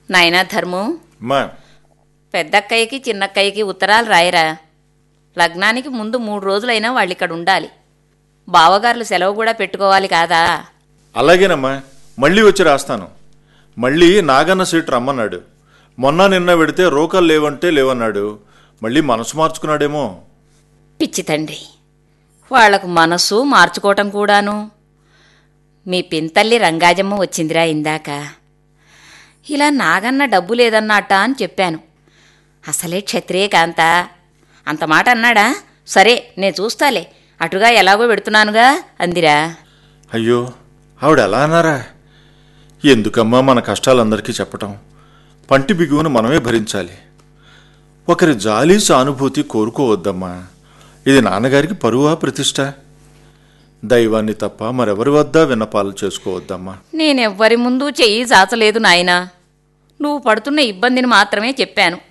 నాయనా ధర్ము అమ్మా పెద్దక్కయ్యకి చిన్నక్కయ్యకి ఉత్తరాలు రాయరా లగ్నానికి ముందు మూడు రోజులైనా వాళ్ళు ఇక్కడ ఉండాలి బావగారులు సెలవు కూడా పెట్టుకోవాలి కాదా అలాగేనమ్మా మళ్ళీ వచ్చి రాస్తాను మళ్ళీ నాగన్న సీట్ రమ్మన్నాడు మొన్న నిన్న పెడితే రోకలు లేవంటే లేవన్నాడు మళ్ళీ మనసు మార్చుకున్నాడేమో పిచ్చి తండ్రి వాళ్లకు మనస్సు మార్చుకోవటం కూడాను మీ పింతల్లి రంగాజమ్మ వచ్చిందిరా ఇందాక ఇలా నాగన్న డబ్బు లేదన్నట్ట అని చెప్పాను అసలే క్షత్రియ కాంత అంత మాట అన్నాడా సరే నేను చూస్తాలే అటుగా ఎలాగో పెడుతున్నానుగా అందిరా అయ్యో ఆవిడ ఎలా అన్నారా ఎందుకమ్మా మన కష్టాలందరికీ చెప్పటం పంటి బిగువును మనమే భరించాలి ఒకరి జాలి సానుభూతి కోరుకోవద్దమ్మా ఇది నాన్నగారికి పరువా ప్రతిష్ట దైవాన్ని తప్ప మరెవరి వద్ద విన్నపాలు చేసుకోవద్దమ్మా నేనెవ్వరి ముందు చెయ్యి జాచలేదు నాయనా నువ్వు పడుతున్న ఇబ్బందిని మాత్రమే చెప్పాను